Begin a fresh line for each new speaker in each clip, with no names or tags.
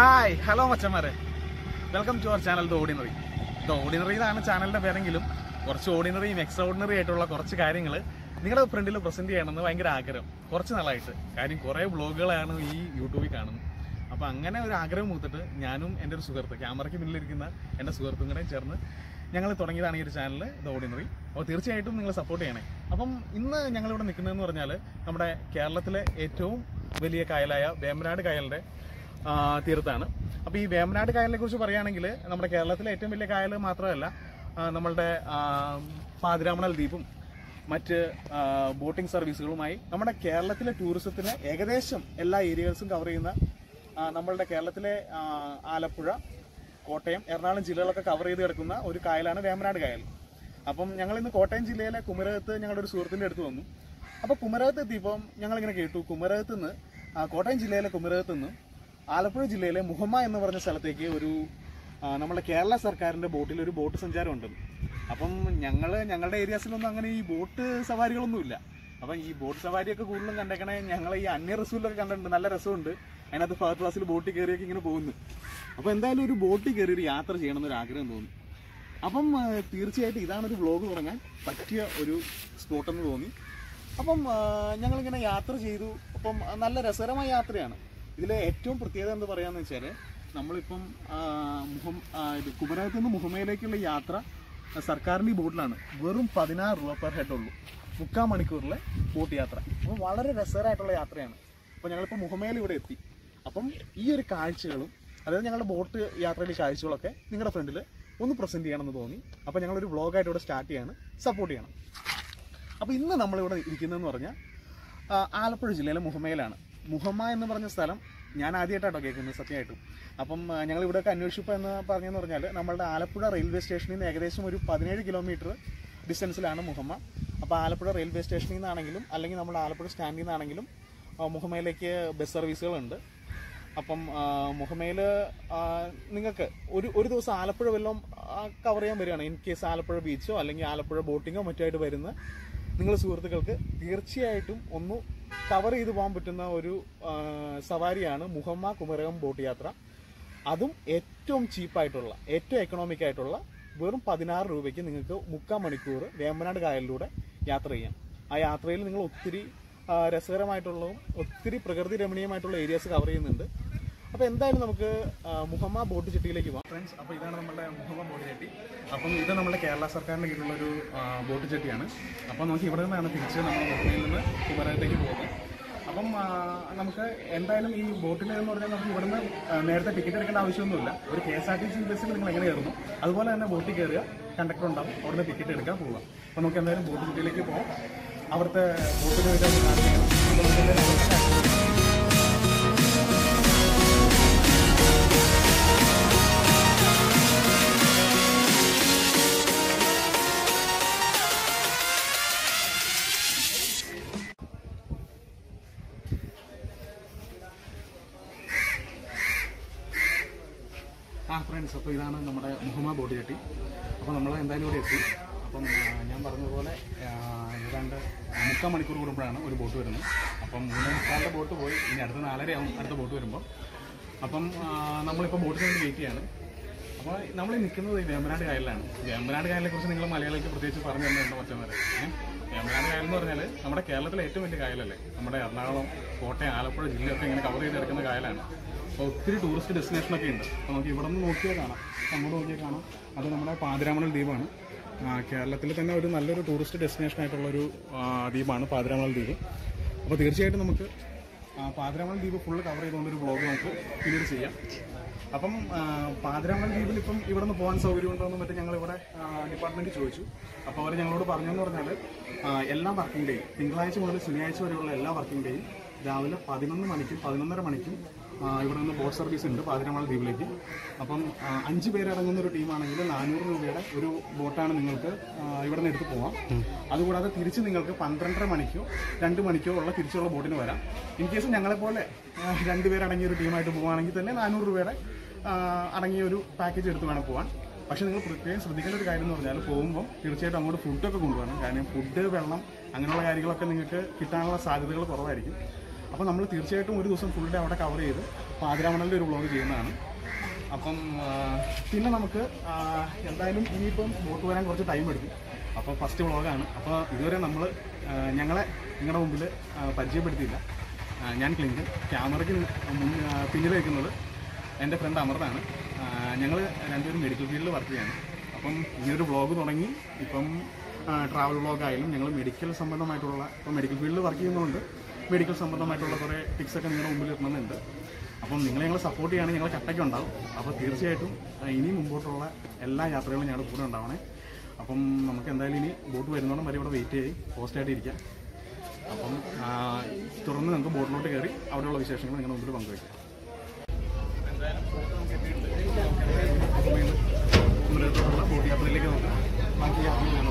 hi hello മച്ചന്മാരെ welcome to our channel the ordinary the ordinary എന്നാണ് ചാനലിന്റെ പേരെങ്കിലും കുറച്ച് ഓർഡിനറിയും എക്സ്ട്രാ ഓർഡിനറി ആയിട്ടുള്ള കുറച്ച് കാര്യങ്ങൾ നിങ്ങളുടെ ഫ്രണ്ടിൽ പ്രസന്റ് ചെയ്യണമെന്ന് ഭയങ്കര ആഗ്രഹം കുറച്ച് നാളായിട്ട് കാര്യം കുറേ വ്ളോഗുകളാണ് ഈ യൂട്യൂബിൽ കാണുന്നത് അപ്പോൾ അങ്ങനെ ഒരു ആഗ്രഹം മൂത്തിട്ട് ഞാനും എൻ്റെ ഒരു സുഹൃത്ത് ക്യാമറയ്ക്ക് മുന്നിലിരിക്കുന്ന എൻ്റെ സുഹൃത്തും കൂടെ ചേർന്ന് ഞങ്ങൾ തുടങ്ങിയതാണ് ഈ ഒരു ചാനൽ ദ ഓർഡിനറി അപ്പോൾ തീർച്ചയായിട്ടും നിങ്ങൾ സപ്പോർട്ട് ചെയ്യണേ അപ്പം ഇന്ന് ഞങ്ങളിവിടെ നിൽക്കുന്നതെന്ന് പറഞ്ഞാൽ നമ്മുടെ കേരളത്തിലെ ഏറ്റവും വലിയ കായലായ വേമ്പനാട് കായലിൻ്റെ ആ, തീരത്താണ് അപ്പോൾ ഈ വേമ്പനാട് കായലിനെ കുറിച്ച് പറയുകയാണെങ്കിൽ നമ്മുടെ കേരളത്തിലെ ഏറ്റവും വലിയ കായൽ മാത്രമല്ല ആ, നമ്മളുടെ ആ, പാതിരാമണൽ ദ്വീപും മറ്റ് ആ, ബോട്ടിംഗ് സർവീസുകളുമായി നമ്മുടെ കേരളത്തിലെ ടൂറിസത്തിന് ഏകദേശം എല്ലാ ഏരിയകൾസും കവർ ചെയ്യുന്ന ആ, നമ്മളുടെ കേരളത്തിലെ ആ, ആലപ്പുഴ കോട്ടയം എറണാകുളം ജില്ലകളൊക്കെ കവർ ചെയ്ത് കിടക്കുന്ന ഒരു കായലാണ് വേമ്പനാട് കായൽ അപ്പം ഞങ്ങൾ ഇന്ന് കോട്ടയം ജില്ലയിലെ കുമരകത്ത് ഞങ്ങളുടെ ഒരു സുഹൃത്തിൻ്റെ അടുത്ത് വന്നു അപ്പോൾ കുമരകത്ത് എത്തിയപ്പം ഞങ്ങളിങ്ങനെ കേട്ടു കുമരകത്ത് നിന്ന് ആ, കോട്ടയം ജില്ലയിലെ കുമരകത്ത് നിന്ന് ആലപ്പുഴ ജില്ലയിലെ മുഹമ്മ എന്ന് പറഞ്ഞ സ്ഥലത്തേക്ക് ഒരു ആ, നമ്മുടെ കേരള സർക്കാരിന്റെ ബോട്ടിൽ ഒരു ബോട്ട് സഞ്ചാരം ഉണ്ടെന്ന് അപ്പം ഞങ്ങൾ ഞങ്ങളുടെ ഏരിയാസിലൊന്നും അങ്ങനെ ഈ ബോട്ട് സവാരികളൊന്നും ഇല്ല അപ്പം ഈ ബോട്ട് സവാരിയൊക്കെ കൂടുതലും കണ്ടേക്കണേ ഞങ്ങൾ ഈ അന്യ റസൂലൊക്കെ കണ്ടിട്ടുണ്ട് നല്ല രസമുണ്ട് അതിനകത്ത് ഫസ്റ്റ് ക്ലാസ്സിൽ ബോട്ടിൽ കയറിയൊക്കെ ഇങ്ങനെ പോകുന്നു അപ്പോൾ എന്തായാലും ഒരു ബോട്ടിൽ കയറി ഒരു യാത്ര ചെയ്യണമെന്നൊരു ആഗ്രഹം തോന്നി അപ്പം ആ, തീർച്ചയായിട്ടും ഇതാണ് ഒരു വ്ലോഗ് തുടങ്ങാൻ പറ്റിയ ഒരു സ്പോട്ട് എന്ന് തോന്നി അപ്പം ആ, ഞങ്ങളിങ്ങനെ യാത്ര ചെയ്തു അപ്പം ആ, നല്ല രസകരമായ യാത്രയാണ് ഇതിലെ ഏറ്റവും പ്രത്യേകത എന്ന് പറയാന്ന് വെച്ചാൽ നമ്മളിപ്പം ആ, മുഹം ആ, ഇത് കുമരകത്ത് നിന്ന് മുഹമ്മയിലേക്കുള്ള യാത്ര ആ, സർക്കാരിൻ്റെ ഈ ബോട്ടിലാണ് വെറും പതിനാറ് രൂപ പെർ ഹെഡ് ഉള്ളൂ മുക്കാൽ മണിക്കൂറിലെ ബോട്ട് യാത്ര അപ്പം വളരെ രസകരമായിട്ടുള്ള യാത്രയാണ് അപ്പോൾ ഞങ്ങളിപ്പോൾ മുഹമ്മയിൽ ഇവിടെ എത്തി അപ്പം ഈ ഒരു കാഴ്ചകളും അതായത് ഞങ്ങളുടെ ബോട്ട് യാത്രയിലെ കാഴ്ചകളൊക്കെ നിങ്ങളുടെ ഫ്രണ്ടിൽ ഒന്ന് പ്രസൻറ്റ് ചെയ്യണമെന്ന് തോന്നി അപ്പോൾ ഞങ്ങളൊരു വ്ളോഗായിട്ട് ഇവിടെ സ്റ്റാർട്ട് ചെയ്യാണ് സപ്പോർട്ട് ചെയ്യണം അപ്പോൾ ഇന്ന് നമ്മളിവിടെ ഇരിക്കുന്നതെന്ന് പറഞ്ഞാൽ ആ, ആലപ്പുഴ ജില്ലയിലെ മുഹമ്മയിലാണ് മുഹമ്മ എന്ന് പറഞ്ഞ സ്ഥലം ഞാൻ ആദ്യമായിട്ടാട്ടോ കേൾക്കുന്നത് സത്യമായിട്ടും അപ്പം ആ, ഞങ്ങൾ ഇവിടെയൊക്കെ അന്വേഷിച്ചപ്പോൾ എന്ന് പറഞ്ഞതെന്ന് പറഞ്ഞാൽ നമ്മളുടെ ആലപ്പുഴ റെയിൽവേ സ്റ്റേഷനിൽ നിന്ന് ഏകദേശം ഒരു പതിനേഴ് കിലോമീറ്റർ ഡിസ്റ്റൻസിലാണ് മുഹമ്മ അപ്പോൾ ആലപ്പുഴ റെയിൽവേ സ്റ്റേഷനിൽ നിന്നാണെങ്കിലും അല്ലെങ്കിൽ നമ്മുടെ ആലപ്പുഴ സ്റ്റാൻഡിൽ നിന്നാണെങ്കിലും ആ, മുഹമ്മയിലേക്ക് ബസ് സർവീസുകളുണ്ട് അപ്പം മുഹമ്മയിൽ നിങ്ങൾക്ക് ഒരു ഒരു ദിവസം ആലപ്പുഴ വല്ലതും കവർ ചെയ്യാൻ വരികയാണ് ഇൻ കേസ് ആലപ്പുഴ ബീച്ചോ അല്ലെങ്കിൽ ആലപ്പുഴ ബോട്ടിങ്ങോ മറ്റോ ആയിട്ട് വരുന്ന നിങ്ങൾ സുഹൃത്തുക്കൾക്ക് തീർച്ചയായിട്ടും ഒന്ന് കവർ ചെയ്ത് പോകാൻ പറ്റുന്ന ഒരു ആ, സവാരിയാണ് മുഹമ്മ കുമരകം ബോട്ട് യാത്ര അതും ഏറ്റവും ചീപ്പായിട്ടുള്ള ഏറ്റവും എക്കണോമിക് ആയിട്ടുള്ള വെറും പതിനാറ് രൂപയ്ക്ക് നിങ്ങൾക്ക് മുക്കാൽ മണിക്കൂർ വേമ്പനാട് കായലിലൂടെ യാത്ര ചെയ്യാം ആ യാത്രയിൽ നിങ്ങൾ ഒത്തിരി ആ, രസകരമായിട്ടുള്ളതും ഒത്തിരി പ്രകൃതി രമണീയമായിട്ടുള്ള ഏരിയാസ് കവർ ചെയ്യുന്നുണ്ട് അപ്പോൾ എന്തായാലും നമുക്ക് ആ, മുഹമ്മ ബോട്ട് ചെട്ടിയിലേക്ക് പോകാം ഫ്രണ്ട്സ് അപ്പോൾ ഇതാണ് നമ്മുടെ മുഹമ്മ ബോട്ട് ചെട്ടി അപ്പം ഇത് നമ്മുടെ കേരള സർക്കാരിൻ്റെ കീഴിലുള്ള ഒരു ആ, ബോട്ട് ചെട്ടിയാണ് അപ്പോൾ നമുക്ക് ഇവിടെ നിന്നാണ് തിരിച്ച് നമ്മൾ മുഹമ്മയിൽ നിന്ന് കുമരകത്തേക്ക് പോകുന്നത് അപ്പം ആ, നമുക്ക് എന്തായാലും ഈ ബോട്ടിൽ എന്ന് പറഞ്ഞാൽ നമുക്ക് ഇവിടുന്ന് ആ, നേരത്തെ ടിക്കറ്റ് എടുക്കേണ്ട ആവശ്യമൊന്നുമില്ല ഒരു K S R T C ബസ്സിൽ നിങ്ങൾ എങ്ങനെ കയറുന്നു അതുപോലെ തന്നെ ബോട്ടിൽ കയറുക കണ്ടക്ടർ ഉണ്ടാവും അവിടുന്ന് ടിക്കറ്റ് എടുക്കാൻ പോവുക അപ്പോൾ നമുക്ക് എന്തായാലും ബോട്ട് ചെട്ടിയിലേക്ക് പോകാം അവിടുത്തെ ബോട്ടിൽ കാണിക്കണം അപ്പോൾ നമുക്ക് എന്തായാലും അവിടുത്തെ ആ ഫ്രണ്ട്സ് അപ്പോൾ ഇതാണ് നമ്മുടെ മുഹമ്മ ബോട്ട് ചട്ടി അപ്പോൾ നമ്മൾ എന്തായാലും ഇവിടെ എത്തി അപ്പം ആ, ഞാൻ പറഞ്ഞതുപോലെ ആ, ഏതാണ്ട് മുക്കാൽ മണിക്കൂർ കൂടുമ്പോഴാണ് ഒരു ബോട്ട് വരുന്നത് അപ്പം മൂന്നേ മുക്കാലിൻ്റെ ബോട്ട് പോയി ഇനി അടുത്ത നാലരയാവും അടുത്ത ബോട്ട് വരുമ്പോൾ അപ്പം ആ, നമ്മളിപ്പോൾ ബോട്ടിന് വേണ്ടി വെയിറ്റ് ചെയ്യാണ് അപ്പോൾ നമ്മൾ നിൽക്കുന്നത് ഈ വേമ്പനാട് കായലിലാണ് വേമ്പനാട് കായലിനെ കുറിച്ച് നിങ്ങൾ മലയാളികൾക്ക് പ്രത്യേകിച്ച് പറഞ്ഞു തന്നിട്ടുണ്ട് മറ്റന്മാരെ വേമ്പനാട് കായൽ എന്ന് പറഞ്ഞാൽ നമ്മുടെ കേരളത്തിലെ ഏറ്റവും വലിയ കായലല്ലേ നമ്മുടെ എറണാകുളം കോട്ടയം ആലപ്പുഴ ജില്ലയൊക്കെ ഇങ്ങനെ കവർ ചെയ്ത് കിടക്കുന്ന കായലാണ് അപ്പോൾ ഒത്തിരി ടൂറിസ്റ്റ് ഡെസ്റ്റിനേഷനൊക്കെ ഉണ്ട് അപ്പോൾ നമുക്ക് ഇവിടെ നിന്ന് നോക്കിയാൽ കാണാം അങ്ങോട്ട് നോക്കിയാൽ കാണാം അത് നമ്മുടെ പാതിരാമണൽ ദ്വീപാണ് ആ, കേരളത്തിൽ തന്നെ ഒരു നല്ലൊരു ടൂറിസ്റ്റ് ഡെസ്റ്റിനേഷൻ ആയിട്ടുള്ളൊരു ആ, ദ്വീപാണ് പാതിരാമണൽ ദ്വീപ് അപ്പോൾ തീർച്ചയായിട്ടും നമുക്ക് ആ, പാതിരാമണൽ ദ്വീപ് ഫുള്ള് കവർ ചെയ്തുകൊണ്ട് ഒരു ബ്ലോഗ് നമുക്ക് പിന്നീട് ചെയ്യാം അപ്പം ആ, പാതിരാമണൽ ദ്വീപിൽ ഇപ്പം ഇവിടെ നിന്ന് പോകാൻ സൗകര്യമുണ്ടോ എന്ന് മറ്റും ഞങ്ങൾ ഇവിടെ ഡിപ്പാർട്ട്മെന്റ് ചോദിച്ചു അപ്പോൾ അവർ ഞങ്ങളോട് പറഞ്ഞെന്ന് പറഞ്ഞാൽ ആ, എല്ലാ വർക്കിംഗ് ഡേയും തിങ്കളാഴ്ച മുതൽ ശനിയാഴ്ച വരെയുള്ള എല്ലാ വർക്കിംഗ് ഡേയും രാവിലെ പതിനൊന്ന് മണിക്കും പതിനൊന്നര മണിക്കും ആ, ഇവിടെ നിന്ന് ബോട്ട് സർവീസ് ഉണ്ട് പാതിരാമണൽ ദ്വീപിലേക്ക് അപ്പം ആ, അഞ്ച് പേരടങ്ങുന്ന ഒരു ടീമാണെങ്കിൽ നാനൂറ് രൂപയുടെ ഒരു ബോട്ടാണ് നിങ്ങൾക്ക് ആ, ഇവിടെ നിന്ന് എടുത്ത് പോവാം അതുകൂടാതെ തിരിച്ച് നിങ്ങൾക്ക് പന്ത്രണ്ടര മണിക്കോ രണ്ട് മണിക്കോ ഉള്ള തിരിച്ചുള്ള ബോട്ടിന് വരാം ഇൻ കേസ് ഞങ്ങളെപ്പോലെ ആ, രണ്ടുപേരടങ്ങിയ ഒരു ടീമായിട്ട് പോവുകയാണെങ്കിൽ തന്നെ നാനൂറ് രൂപയുടെ ആ, അടങ്ങിയ ഒരു പാക്കേജ് എടുത്ത് വേണം പോകാൻ പക്ഷേ നിങ്ങൾ പ്രത്യേകം ശ്രദ്ധിക്കേണ്ട ഒരു കാര്യം എന്ന് പറഞ്ഞാൽ പോകുമ്പോൾ തീർച്ചയായിട്ടും അങ്ങോട്ട് ഫുഡൊക്കെ കൊണ്ടുപോകണം കാരണം ഫുഡ് വെള്ളം അങ്ങനെയുള്ള കാര്യങ്ങളൊക്കെ നിങ്ങൾക്ക് കിട്ടാനുള്ള സാധ്യതകൾ കുറവായിരിക്കും അപ്പോൾ നമ്മൾ തീർച്ചയായിട്ടും ഒരു ദിവസം ഫുൾ ഡേ അവിടെ കവർ ചെയ്ത് പാതിരാമണലിൻ്റെ ഒരു വ്ളോഗ് ചെയ്യുന്നതാണ് അപ്പം ആ, പിന്നെ നമുക്ക് ആ, എന്തായാലും ഇനിയിപ്പം ബോട്ട് വരാൻ കുറച്ച് ടൈം എടുക്കും അപ്പോൾ ഫസ്റ്റ് വ്ളോഗാണ് അപ്പോൾ ഇതുവരെ നമ്മൾ ഞങ്ങളെ നിങ്ങളുടെ മുമ്പിൽ ആ, പരിചയപ്പെടുത്തിയില്ല ആ, ഞാൻ ക്ലിങ്കൻ ക്യാമറയ്ക്ക് മുൻ ആ, പിന്നിൽ വെക്കുന്നത് എൻ്റെ ഫ്രണ്ട് അമൃതാണ് ഞങ്ങൾ രണ്ടുപേരും മെഡിക്കൽ ഫീൽഡിൽ വർക്ക് ചെയ്യാണ് അപ്പം ഇങ്ങനൊരു വ്ളോഗ് തുടങ്ങി ഇപ്പം ട്രാവൽ വ്ളോഗായാലും ഞങ്ങൾ മെഡിക്കൽ സംബന്ധമായിട്ടുള്ള ഇപ്പം മെഡിക്കൽ ഫീൽഡിൽ വർക്ക് ചെയ്യുന്നതുകൊണ്ട് മെഡിക്കൽ സംബന്ധമായിട്ടുള്ള കുറേ ടിപ്സൊക്കെ നിങ്ങളുടെ മുമ്പിൽ എത്തണമെന്നുണ്ട് അപ്പം നിങ്ങൾ ഞങ്ങൾ സപ്പോർട്ട് ചെയ്യുകയാണെങ്കിൽ ഞങ്ങൾ കട്ടയ്ക്ക് ഉണ്ടാവും അപ്പോൾ തീർച്ചയായിട്ടും ആ, ഇനി മുമ്പോട്ടുള്ള എല്ലാ യാത്രകളും ഞങ്ങളുടെ കൂടെ ഉണ്ടാവണേ അപ്പം നമുക്ക് എന്തായാലും ഇനി ബോട്ട് വരുന്നോളം വരെ ഇവിടെ വെയിറ്റ് ചെയ്ത് പോസ്റ്റായിട്ട് ഇരിക്കാം അപ്പം ആ, തുടർന്ന് നമുക്ക് ബോട്ടിലോട്ട് കയറി അവിടെയുള്ള വിശേഷങ്ങൾ നിങ്ങളുടെ മുമ്പിൽ പങ്കുവയ്ക്കാം കുമരകത്തോടുള്ള ബോട്ട് യാത്രയിലേക്ക് നോക്കാം ബാക്കി യാത്രയിലാണ്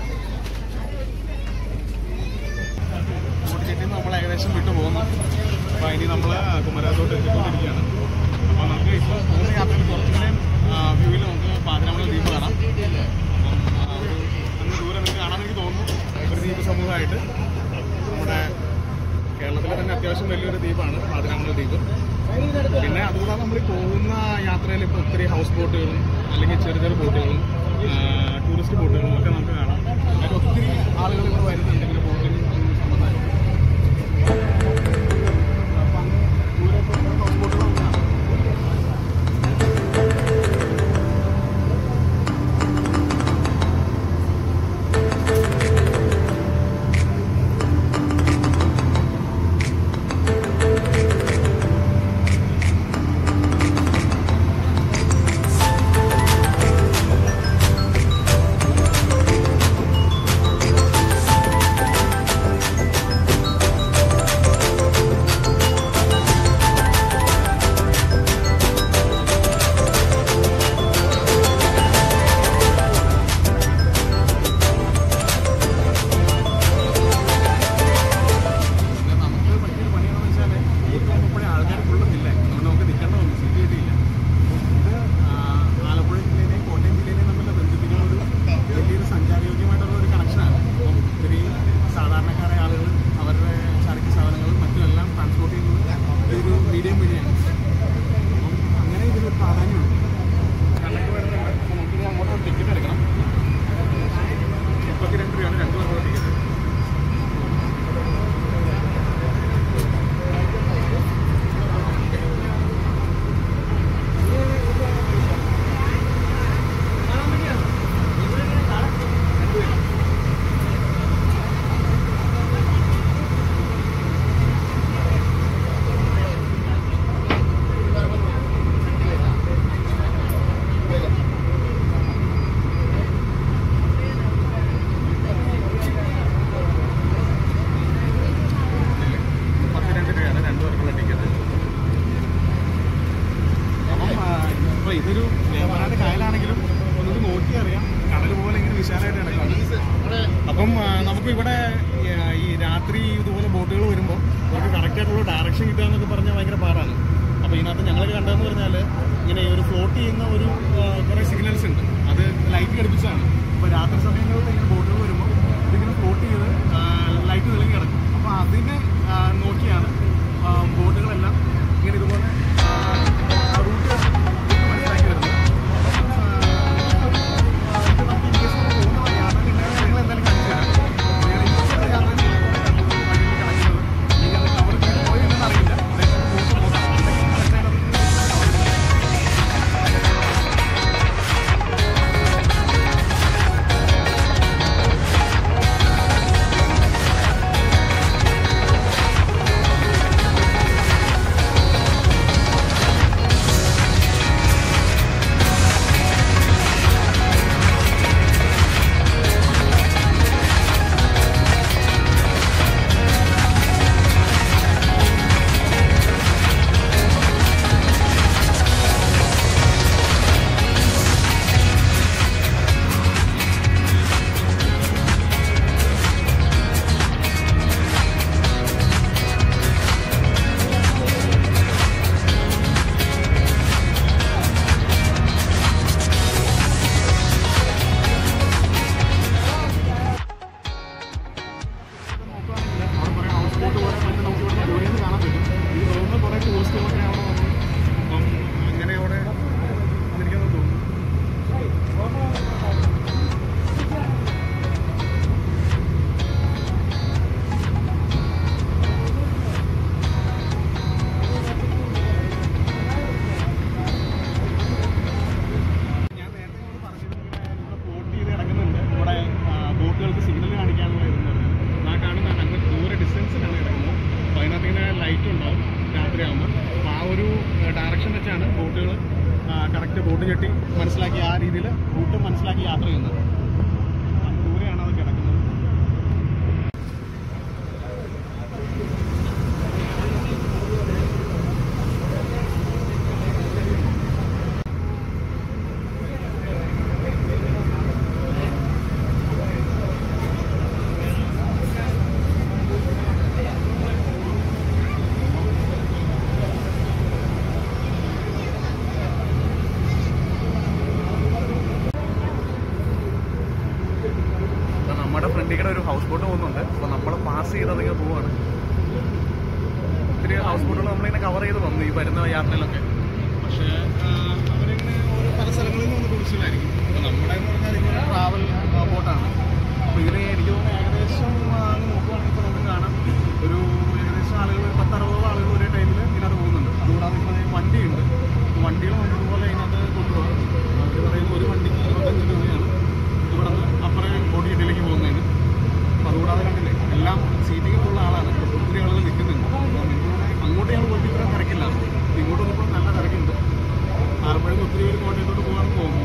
ബോട്ട് ചെട്ടിൽ നിന്ന് നമ്മൾ ഏകദേശം വിട്ടു പോകുന്നു അപ്പോൾ ഇനി നമ്മൾ കുമരകത്തോട്ട് എത്തിക്കൊണ്ടിരിക്കുകയാണ് അപ്പോൾ നമുക്ക് ഇപ്പോൾ പോകുന്ന യാത്രയിൽ കുറച്ചുകൂടെ വ്യൂവിൽ നമുക്ക് പാതിരാമല ദ്വീപ് കാണാം അപ്പം ആ, ഒരു അങ്ങ് ദൂരെ നിങ്ങൾക്ക് കാണാൻ എനിക്ക് തോന്നുന്നു ഒരു ദ്വീപ് സമൂഹമായിട്ട് നമ്മുടെ കേരളത്തിലെ തന്നെ അത്യാവശ്യം വലിയൊരു ദ്വീപാണ് പാതിരാമല ദ്വീപ് പിന്നെ അതുകൂടാതെ നമ്മൾ പോകുന്ന യാത്രയിൽ ഇപ്പോൾ ഒത്തിരി ഹൗസ് ബോട്ടുകളും അല്ലെങ്കിൽ ചെറിയ ചെറിയ ബോട്ടുകളും ടൂറിസ്റ്റ് ബോട്ടുകളും ഒക്കെ നമുക്ക് കാണാം അതിൽ ഒത്തിരി ആളുകൾ ഇവിടെ വരുന്നുണ്ട് ഇങ്ങനെ ബോട്ടിൽ സംബന്ധമായിട്ട് അപ്പം അങ്ങ് ദൂരെ പോകുന്ന ഹൗസ് ബോട്ടുകളും കാണാം പിന്നെ നമുക്ക് പറ്റിയൊരു പണിയാണെന്ന് വെച്ചാൽ ബോട്ട് പോകുമ്പോഴേ ആൾക്കാർ ഫുള്ളുമില്ല അതുകൊണ്ട് നമുക്ക് നിൽക്കേണ്ട വന്നു സീറ്റ് കിട്ടിയില്ല ഇത് ആ, ആലപ്പുഴ ജില്ലയിലെയും കോട്ടയം ജില്ലയിലെയും തമ്മിൽ ബന്ധിപ്പിക്കുന്ന ഒരു വലിയൊരു സഞ്ചാരയോഗ്യമായിട്ടുള്ള ഒരു കണക്ഷനാണ് അപ്പം ഒത്തിരി സാധാരണക്കാരായ ആളുകൾ അവരുടെ ചരക്ക് സാധനങ്ങളും മറ്റും എല്ലാം ട്രാൻസ്പോർട്ട് ചെയ്യുന്നത് ഈ ഒരു മീഡിയം വഴിയാണ് അപ്പം അങ്ങനെ ഇതിനൊരു പ്രാധാന്യമുണ്ട് കണ്ടക്ട് വരുന്നുണ്ട് അപ്പോൾ നമുക്കിനി അങ്ങോട്ട് ടിക്കറ്റ് എടുക്കണം മുപ്പത്തിരണ്ട് രൂപയാണ് രണ്ട് പേർക്കുള്ള ടിക്കറ്റ് പത്തിരണ്ട് രൂപയാണ് രണ്ടു പേർക്കുള്ള ടിക്കറ്റ് അപ്പം ആ, ഇപ്പൊ ഇതൊരു വേമ്പനാട് കായലാണെങ്കിലും ഒന്നുകൂടി നോക്കി അറിയാം കടൽ പോലെ ഇങ്ങനെ വിശാലമായിട്ട് കിടക്കുകയാണ് അപ്പം ആ, നമുക്ക് ഇവിടെ ആ, ഈ രാത്രി ഇതുപോലെ ബോട്ടുകൾ വരുമ്പോൾ നമുക്ക് കറക്റ്റ് ആയിട്ടുള്ള ഡയറക്ഷൻ കിട്ടുക എന്നൊക്കെ പറഞ്ഞാൽ ഭയങ്കര പാടാണ് അപ്പോൾ ഇതിനകത്ത് ഞങ്ങൾ കണ്ടതെന്ന് പറഞ്ഞാൽ ഇങ്ങനെ ഒരു ഫ്ലോട്ട് ചെയ്യുന്ന ഒരു ആ, കുറേ സിഗ്നൽസ് ഉണ്ട് അത് ലൈറ്റ് ഘടിപ്പിച്ചാണ് അപ്പോൾ രാത്രി സമയങ്ങളിൽ ഇങ്ങനെ ബോട്ടുകൾ വരുമ്പോൾ ഇതിങ്ങനെ ഫ്ലോട്ട് ചെയ്ത് ലൈറ്റ് തെളിഞ്ഞ് കിടക്കും അപ്പോൾ അതിനെ ആ, നോക്കിയാണ് ആ, ബോട്ടുകളെല്ലാം ഇങ്ങനെ ഇതുപോലെ റൂട്ട് മനസ്സിലാക്കി വരുന്നത് ഇത് നമുക്ക് ഇൻ കേസ് നമ്മൾ പോകുന്ന വഴിയാണ് നിങ്ങൾ നിങ്ങൾ എന്തായാലും കാണിച്ചു തരാം നിങ്ങൾ ഇങ്ങോട്ടുള്ള യാത്ര ചെയ്യുമ്പോൾ വഴിയിൽ കിടക്കുന്നത് നിങ്ങൾ കവർ ചെയ്ത് പോയി എന്ന് അറിയില്ല ബോട്ട് നോക്കാം കറക്റ്റായിട്ട് മനസ്സിലാക്കി ആ രീതിയിൽ റൂട്ട് മനസ്സിലാക്കി യാത്ര ചെയ്യുന്നത് ദൂരെയാണ് അത് കിടക്കുന്നത് അപ്പൊ നമ്മുടെ ഫ്രണ്ടിൽ കൂടെ ഒരു ഹൗസ് ബോട്ട് പോകുന്നുണ്ട് അപ്പൊ നമ്മൾ പാസ് ചെയ്ത് അതിങ്ങനെ പോവാണ് ഒത്തിരി ഹൗസ് ബോട്ടുകൾ നമ്മളിങ്ങനെ കവർ ചെയ്ത് വന്നു ഈ വരുന്ന യാത്രയിലൊക്കെ പക്ഷേ ആ, അവരിങ്ങനെ ഓരോ പല സ്ഥലങ്ങളിൽ നിന്ന് വന്ന് കുറിച്ചില്ലായിരിക്കും അപ്പൊ നമ്മുടെ എന്ന് പറഞ്ഞാൽ ഇങ്ങനെ ട്രാവൽ ബോട്ടാണ് അപ്പൊ ഇതിന് എനിക്ക് തോന്നുന്നു ഏകദേശം ആ, അങ്ങ് നോക്കുവാണെങ്കിൽ ഇപ്പോൾ നമുക്ക് കാണാം ഒരു ഏകദേശം ആളുകൾ ഒരു പത്തറുപത് ആളുകൾ ഒരേ ടൈമിൽ ഇതിനകത്ത് പോകുന്നുണ്ട് അതുകൂടാതെ ഇപ്പോൾ ദേ വണ്ടിയുണ്ട് വണ്ടികൾ നമുക്ക് ഇതുപോലെ ഇതിനകത്ത് കൊണ്ടുപോകാം അവർ പറയുന്ന ഒരു വണ്ടിക്ക് ഇരുപത്തഞ്ച് രൂപയാണ് ഇവിടെ നിന്ന് അപ്പുറം ബോട്ടിയിട്ടിലേക്ക് പോകുന്നതിന് അപ്പോൾ അതുകൂടാതെ കണ്ടില്ലേ എല്ലാം സീറ്റിംഗ് ഉള്ള ആളാണ് ഒത്തിരി ആളുകൾ നിൽക്കുന്നുണ്ട് അപ്പോൾ നിങ്ങളെ അങ്ങോട്ട് ഞങ്ങൾ പോയിട്ട് ഇത്ര തിരക്കില്ല ഇങ്ങോട്ട് വന്നപ്പോൾ നല്ല തിരക്കുണ്ട് ആലപ്പുഴയിൽ ഒത്തിരി പേര് കോട്ടയത്തോട്ട് പോകാൻ പോകുന്നു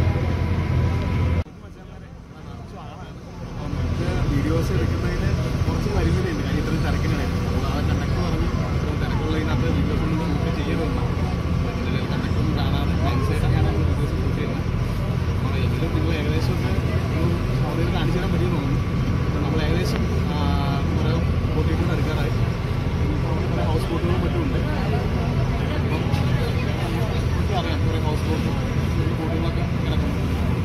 വീഡിയോസ് എടുക്കുന്നതിന് കുറച്ച് പരിമിതിയുണ്ട് കാര്യം ഇത്രയും തിരക്കിനിടയിൽ കൂടാതെ കണ്ടക്ടർ പറഞ്ഞു ഇത്രയും തിരക്കുള്ളതിനകത്ത് വീഡിയോസ് ഒന്നും ഷൂട്ട് ചെയ്യരുതെന്നാണ് ഇതിൽ കണ്ടക്ടറൊന്നും കാണാതെ നൈസായിട്ടൊക്കെയാണ് നമ്മൾ വീഡിയോസ് ഷൂട്ട് ചെയ്യുന്നത് അപ്പോൾ ഇതിലും നിങ്ങൾ ഏകദേശം ഒക്കെ ഒരു സൗകര്യം കാണിച്ചു തരാൻ പറ്റുമെന്ന് തോന്നുന്നു അപ്പോൾ നമ്മൾ ഏകദേശം ആ, കുറേ ബോട്ടിൽ എടുക്കാറായി ഇനിയിപ്പോൾ അവിടെ കുറേ ഹൗസ് ബോട്ടുകളും മറ്റും ഉണ്ട് അപ്പം നമുക്ക് അറിയാം കുറേ ഹൗസ് ബോട്ടും ബോട്ടുകളൊക്കെ കിടക്കുന്നു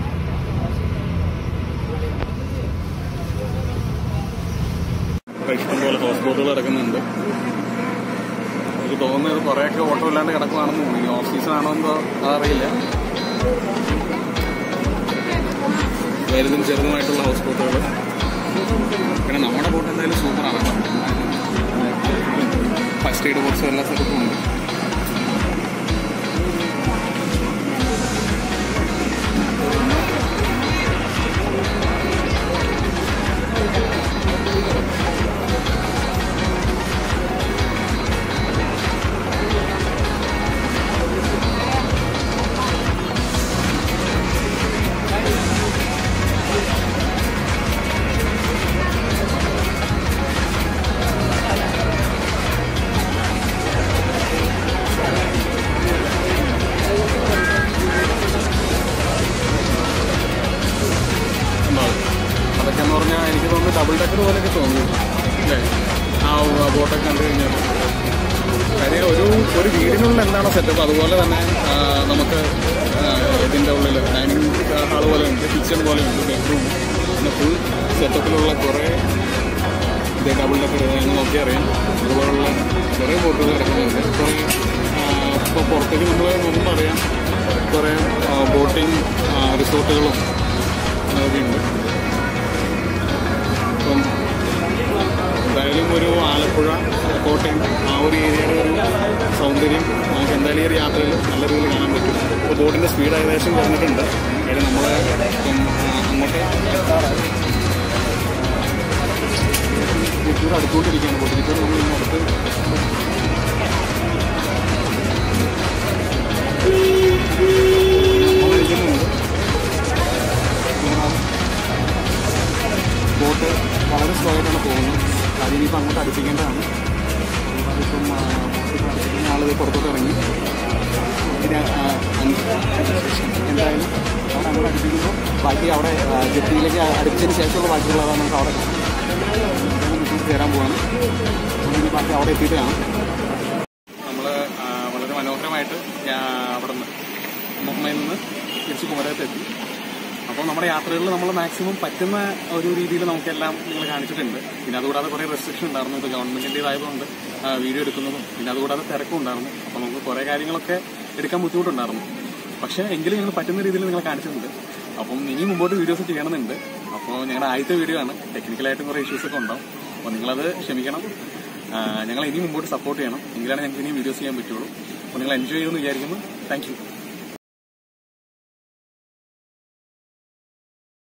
ഇഷ്ടംപോലെ ഹൗസ് ബോട്ടുകൾ കിടക്കുന്നുണ്ട് എനിക്ക് തോന്നുന്നത് കുറേയൊക്കെ ഓട്ടോ ഇല്ലാണ്ട് കിടക്കുവാണെന്ന് തോന്നുന്നു ഈ ഓഫ് സീസൺ ആണോ എന്തോ അതറിയില്ല വലുതും ചെറുതുമായിട്ടുള്ള ഹൗസ് ബോട്ടുകൾ പിന്നെ നമ്മുടെ ബോട്ട് എന്തായാലും സൂപ്പറാണ് ഫസ്റ്റ് എയ്ഡ് ബോക്സും എല്ലാ സെറ്റപ്പും ഉണ്ട് ഉണ്ടാവും അതൊക്കെ എന്ന് പറഞ്ഞാൽ എനിക്ക് തോന്നുന്നു ഡബിൾ ഡക്കർ പോലെയൊക്കെ തോന്നുന്നു അല്ലേ ആ ഉ- ബോട്ടൊക്കെ കണ്ടു കഴിഞ്ഞാൽ കാര്യം ഒരു ഒരു വീടിനുള്ളിൽ എന്താണോ സെറ്റപ്പ് അതുപോലെ തന്നെ ആ, നമുക്ക് ആ, ഇതിൻ്റെ ഉള്ളിൽ ഡൈനിങ് ഹാൾ പോലെ ഉണ്ട് കിച്ചൺ പോലെ ഉണ്ട് ബെഡ്റൂം പിന്നെ ഫുൾ സെറ്റപ്പിലുള്ള കുറേ ഇത് ഡബിൾ ഡക്കർ എന്ന് നോക്കി അറിയാം അതുപോലുള്ള കുറേ ബോട്ടുകൾ കിടക്കുന്നുണ്ട് കുറേ ഇപ്പോൾ പുറത്തേക്ക് നമ്മൾ നോക്കുമ്പോൾ അറിയാം കുറേ ബോട്ടിങ് റിസോർട്ടുകളും അതൊക്കെ ഉണ്ട് അപ്പം എന്തായാലും ഒരു ആലപ്പുഴ കോട്ടയം ആ ഒരു ഏരിയയുടെ ഒരു സൗന്ദര്യം നമുക്ക് എന്തായാലും ഈ ഒരു യാത്രയിൽ നല്ല രീതിയിൽ കാണാൻ പറ്റും ഇപ്പോൾ ബോട്ടിൻ്റെ സ്പീഡ് ഏകദേശം കുറഞ്ഞിട്ടുണ്ട് കാര്യം നമ്മൾ ഇപ്പം ആ, അങ്ങോട്ട് എത്താറായി തിരുത്തൂർ അടുത്തോട്ടിരിക്കുകയാണ് തിരുത്തൂർ നമ്മൾ ഇന്ന് അടുത്ത് നമ്മളിരിക്കുന്നുണ്ട് ബോട്ട് വളരെ സ്ലോ ആയിട്ടാണ് പോകുന്നത് അത് ഇനിയിപ്പോൾ അങ്ങോട്ട് അടുപ്പിക്കേണ്ടതാണ് അതിപ്പം ആ, ബോട്ട് അടുപ്പിക്കുന്ന ആൾ പുറത്തോട്ട് ഇറങ്ങി പിന്നെ ആ, അഞ്ച് എന്തായാലും അവിടെ അങ്ങോട്ട് അടുപ്പിക്കുമ്പോൾ ബാക്കി അവിടെ ആ, ജെട്ടിയിലേക്ക് അടുപ്പിച്ചതിന് ശേഷമുള്ള ബാക്കിയുള്ളതാണ് നമുക്ക് അവിടെ കയറാൻ പോവാണ് അപ്പോൾ ഇനി ബാക്കി അവിടെ എത്തിയിട്ട് കാണാം നമ്മൾ വളരെ മനോഹരമായിട്ട് അവിടെ നിന്ന് മുംബൈയിൽ നിന്ന് തിരിച്ച് കുമരകത്ത് എത്തി അപ്പോൾ നമ്മുടെ യാത്രകളിൽ നമ്മൾ മാക്സിമം പറ്റുന്ന ഒരു രീതിയിൽ നമുക്കെല്ലാം നിങ്ങൾ കാണിച്ചിട്ടുണ്ട് പിന്നെ അതുകൂടാതെ കുറേ റെസ്ട്രിക്ഷൻ ഉണ്ടായിരുന്നു ഇത് ഗവൺമെന്റിൻ്റെതായതുകൊണ്ട് വീഡിയോ എടുക്കുന്നതും പിന്നെ അതുകൂടാതെ തിരക്കും ഉണ്ടായിരുന്നു അപ്പോൾ നമുക്ക് കുറേ കാര്യങ്ങളൊക്കെ എടുക്കാൻ ബുദ്ധിമുട്ടുണ്ടായിരുന്നു പക്ഷേ എങ്കിലും ഞങ്ങൾ പറ്റുന്ന രീതിയിൽ നിങ്ങളെ കാണിച്ചിട്ടുണ്ട് അപ്പം ഇനി മുമ്പോട്ട് വീഡിയോസ് ചെയ്യണമെന്നുണ്ട് അപ്പോൾ ഞങ്ങളുടെ ആദ്യത്തെ വീഡിയോ ആണ് ടെക്നിക്കലായിട്ടും കുറേ ഇഷ്യൂസ് ഒക്കെ ഉണ്ടാവും അപ്പോൾ നിങ്ങളത് ക്ഷമിക്കണം ആ, ഞങ്ങളെ ഇനി മുമ്പോട്ട് സപ്പോർട്ട് ചെയ്യണം എങ്കിലാണ് ഞങ്ങൾക്ക് ഇനിയും വീഡിയോസ് ചെയ്യാൻ പറ്റുള്ളൂ അപ്പോൾ നിങ്ങൾ എൻജോയ് ചെയ്യുമെന്ന് വിചാരിക്കുന്നു താങ്ക് യു